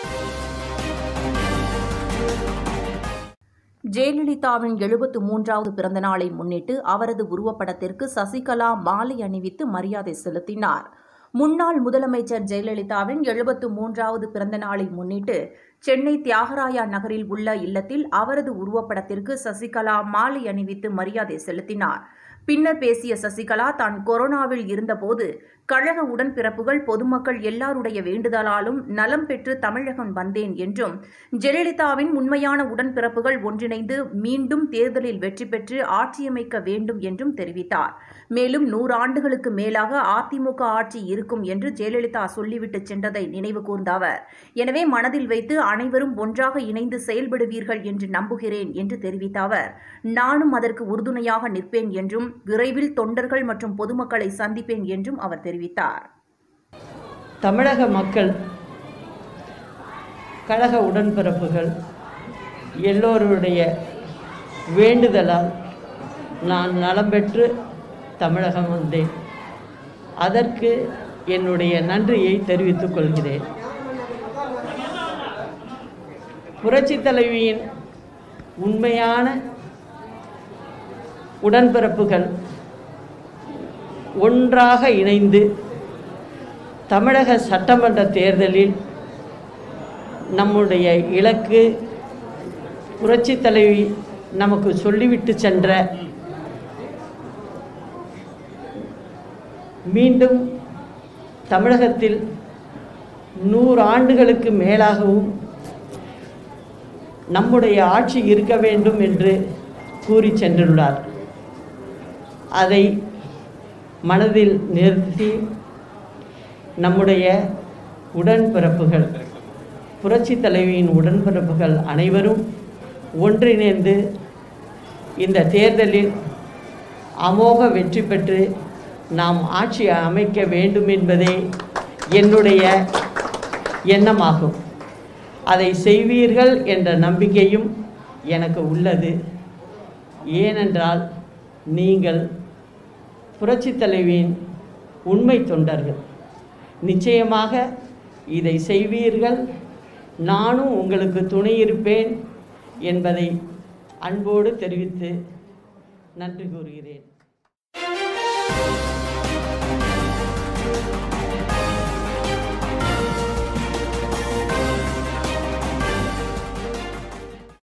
ஜெயலலிதாவின் எழுபத்து மூன்றாவது பிறந்த நாளை முன்னிட்டு அவரது உருவப்படத்திற்கு சசிகலா மாலை அணிவித்து மரியாதை செலுத்தினார் முன்னாள் முதலமைச்சர் ஜெயலலிதாவின் எழுபத்து மூன்றாவது பிறந்த நாளை முன்னிட்டு சென்னை தியாகராயா நகரில் உள்ள இல்லத்தில் அவரது உருவப்படத்திற்கு சசிகலா மாலை அணிவித்து மரியாதை செலுத்தினார் பின்னர் பேசிய சசிகலா தான் கொரோனாவில் இருந்தபோது கழக உடன்பிறப்புகள் பொதுமக்கள் எல்லாருடைய வேண்டுதலாலும் நலம் பெற்று தமிழகம் வந்தேன் என்றும் ஜெயலலிதாவின் உண்மையான உடன்பிறப்புகள் ஒன்றிணைந்து மீண்டும் தேர்தலில் வெற்றி பெற்று ஆட்சியமைக்க வேண்டும் என்றும் தெரிவித்தார் மேலும் நூறாண்டுகளுக்கு மேலாக அதிமுக ஆட்சி இருக்கும் என்று ஜெயலலிதா சொல்லிவிட்டு சென்றதை நினைவு கூர்ந்த அவர் எனவே மனதில் வைத்து அனைவரும் ஒன்றாக இணைந்து செயல்படுவீர்கள் என்று நம்புகிறேன் என்று தெரிவித்த அவர் நானும் அதற்கு உறுதுணையாக நிற்பேன் என்றும் விரைவில் தொண்டர்கள் மற்றும் பொதுமக்களை சந்திப்பேன் என்றும் அவர் தெரிவித்தார் தமிழக மக்கள் கழக உடன்பிறப்புகள் எல்லோருடைய வேண்டுதலால் நான் நலம் பெற்று தமிழகம் வந்தேன் அதற்கு என்னுடைய நன்றியை தெரிவித்துக் கொள்கிறேன் புரட்சித் தலைவியின் உண்மையான உடன்பிறப்புகள் ஒன்றாக இணைந்து தமிழக சட்டமன்ற தேர்தலில் நம்முடைய இலக்கு புரட்சித் தலைவி நமக்கு சொல்லிவிட்டு சென்ற மீண்டும் தமிழகத்தில் நூறு ஆண்டுகளுக்கு மேலாகவும் நம்முடைய ஆட்சி இருக்க வேண்டும் என்று கூறி சென்றுள்ளார் அதை மனதில் நிறுத்தி நம்முடைய உடன்பிறப்புகள் புரட்சி தலைவியின் உடன்பிறப்புகள் அனைவரும் ஒன்றிணைந்து இந்த தேர்தலில் அமோக வெற்றி பெற்று நாம் ஆட்சி அமைக்க வேண்டும் என்பதே என்னுடைய எண்ணமாகும் அதை செய்வீர்கள் என்ற நம்பிக்கையும் எனக்கு உள்ளது ஏனென்றால் நீங்கள் புரட்சி தலைவியின் உண்மை தொண்டர்கள் நிச்சயமாக இதை செய்வீர்கள் நானும் உங்களுக்கு துணை இருப்பேன் என்பதை அன்போடு தெரிவித்து நன்றி கூறுகிறேன்